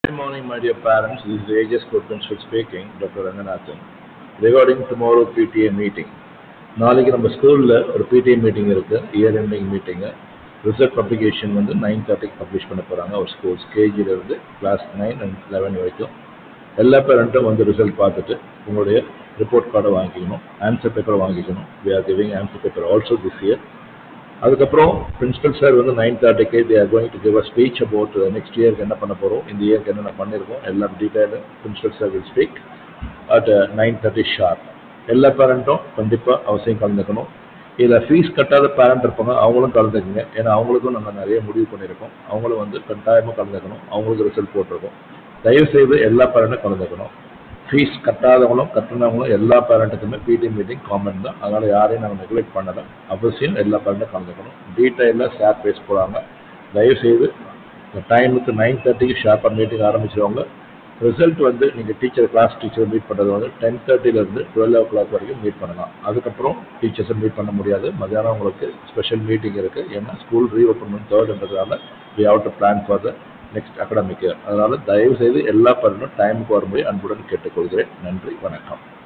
Good morning, my dear parents. This is AJS School Principal speaking, Dr. Ranganathan. Regarding tomorrow PTA meeting. நாளைக்கு நம்ம ஸ்கூலில் ஒரு PTA meeting இருக்கு year ending மீட்டிங்கு result publication வந்து nine தேர்ட்டிக்கு பப்ளிஷ் பண்ண போகிறாங்க ஒரு ஸ்கூல்ஸ் கேஜிலேருந்து கிளாஸ் நைன் அண்ட் லெவன் வரைக்கும் எல்லா பேரண்ட்டும் வந்து ரிசல்ட் பார்த்துட்டு உங்களுடைய ரிப்போர்ட் கார்டை வாங்கிக்கணும் ஆன்சர் பேப்பரை வாங்கிக்கணும் we are giving answer paper also this year அதுக்கப்புறம் பிரின்சிபல் சார் வந்து நைன் தேர்ட்டிக்கு they are going to give a speech about next இயர்க்கு என்ன பண்ண போகிறோம் இந்த இயர்க்கு என்னென்ன பண்ணியிருக்கோம் எல்லாம் டீட்டெயிலும் principal sir will speak at nine thirty sharp எல்லா பேரண்ட்டும் கண்டிப்பாக அவசியம் கலந்துக்கணும் இதில் ஃபீஸ் கட்டாத பேரண்ட் இருப்பாங்க அவங்களும் கலந்துக்குங்க ஏன்னா அவங்களுக்கும் நம்ம நிறைய முடிவு பண்ணியிருக்கோம் அவங்களும் வந்து கட்டாயமாக கலந்துக்கணும் அவங்களுக்கு ரிசல்ட் போட்டிருக்கோம் தயவுசெய்து எல்லா பேரண்ட்டும் கலந்துக்கணும் ஃபீஸ் கட்டாதவங்களும் கட்டினவங்களும் எல்லா பேரண்ட்டுக்குமே பிடி மீட்டிங் காமன் தான் அதனால் யாரையும் நாங்கள் நெக்லெக்ட் பண்ணலை அவசியம் எல்லா பேரண்ட்டும் கலந்துக்கணும் டீட்டெயிலாக ஷேர் பேஸ் போகிறாங்க தயவுசெய்து இந்த டைமுக்கு நைன் தேர்ட்டிக்கு ஷார்ப்பாக மீட்டிங் ஆரம்பிச்சிருவாங்க ரிசல்ட் வந்து நீங்கள் டீச்சர் கிளாஸ் டீச்சர் மீட் பண்ணுறது வந்து டென் தேர்ட்டிலேருந்து டுவெல் ஓ கிளாக் வரைக்கும் மீட் பண்ணலாம் அதுக்கப்புறம் டீச்சர்ஸை மீட் பண்ண முடியாது மத்தியானம் உங்களுக்கு ஸ்பெஷல் மீட்டிங் இருக்குது ஏன்னா ஸ்கூல் ரீஓப்பன் தேர்ட்ன்றதுனால we have to plan for the next academic year அதனால் தயவு செய்து எல்லா பேரண்ட்டும் டைமுக்கு வரும்படி அன்புடன் கேட்டுக்கொள்கிறேன் நன்றி வணக்கம்